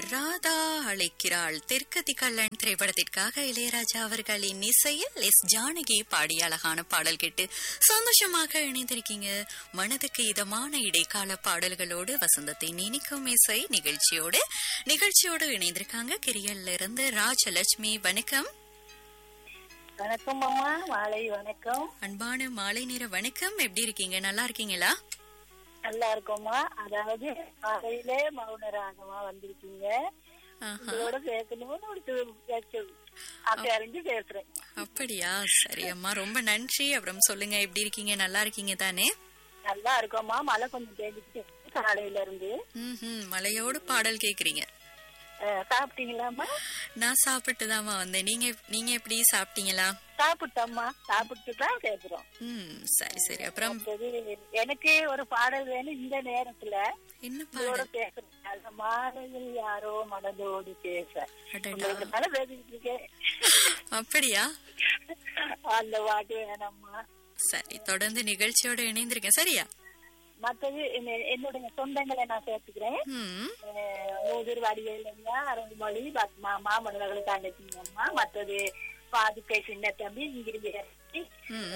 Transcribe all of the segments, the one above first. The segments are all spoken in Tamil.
ராதா அழைக்கிறாள் தெற்கத்தி கல்லன் திரைப்படத்திற்காக இளையராஜா அவர்களின் இசையில் எஸ் ஜானகி பாடிய அழகான பாடல் கேட்டு சந்தோஷமாக இணைந்திருக்கீங்க மனதுக்கு இதமான இடைக்கால பாடல்களோடு வசந்தத்தை நினைக்கும் இசை நிகழ்ச்சியோடு நிகழ்ச்சியோடு இணைந்திருக்காங்க கிரியல்ல இருந்து ராஜலட்சுமி வணக்கம் வணக்கம் அம்மா மாலை வணக்கம் அன்பான மாலை நேர வணக்கம் எப்படி இருக்கீங்க நல்லா இருக்கீங்களா நல்லா இருக்கோம்மா அதாவது காலையில மௌன ராகமா வந்திருக்கீங்க ஆஹா. இதோட பேசணும்னு ஒரு து- பேச்சு அப்படி அறிஞ்சு பேசுறேன் அப்படியா சரி அம்மா ரொம்ப நன்றி அப்புறம் சொல்லுங்க எப்படி இருக்கீங்க நல்லா இருக்கீங்க தானே நல்லா இருக்கோம்மா மழை கொஞ்சம் பேஞ்சிட்டு காலையில இருந்து ம் மலையோடு பாடல் கேக்குறீங்க அஹ், சாப்பிட்டீங்களாம்மா நான் சாப்பிட்டுதாம்மா வந்தேன் நீங்க நீங்க எப்படி சாப்பிட்டீங்களா சாப்பிட்டோம்மா சாப்பிட்டு தான் கேக்குறோம் ம் சரி சரி அப்புறம் அடுத்தது, எனக்கு ஒரு பாடல் வேணும் இந்த நேரத்துல என்ன இதோட பாடல் பேசுறேன் அந்த மாலையில் யாரோ மனதோடு பேச அடடா. உங்களுக்கு தானே பேசிட்டு இருக்கேன் அப்படியா அந்த பாட்டு வேணாம்மா சரி தொடர்ந்து நிகழ்ச்சியோட இணைந்திருக்கேன் சரியா மற்றது என்ன- என்னுடைய சொந்தங்களை நான் சேர்த்துக்கிறேன் ம் மூதூர் வடிவேலையா அருள்மொழி பத்மா மாமனவர்களை தாண்டிச்சிங்கம்மா மற்றது பாதுகை சின்ன தம்பி இங்கிருந்து ம்.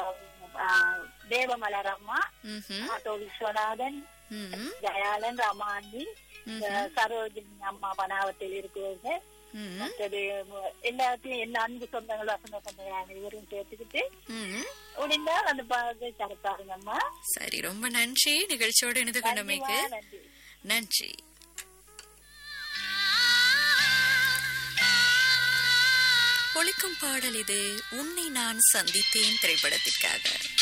தேவமலரம்மா ம்ஹும். ஆட்டோ விஸ்வநாதன் ம் ஜயாலன் ரமாண்டி சரோஜினி அம்மா பனாவத்தில் இருக்கிறவங்க ம் மற்றது ம- எல்லாத்தையும் எல்லா அன்பு சொந்தங்கள் வசந்த சொந்தங்கள் அனைவரும் சேர்த்துக்கிட்டு ம் முடிந்தா அந்த பாதை தரப்பாருங்கம்மா சரி ரொம்ப நன்றி நிகழ்ச்சியோடு இணைந்து கொண்டமைக்கு நன்றி நன்றி ஒழிக்கும் பாடல் இது உன்னை நான் சந்தித்தேன் திரைப்படத்திற்காக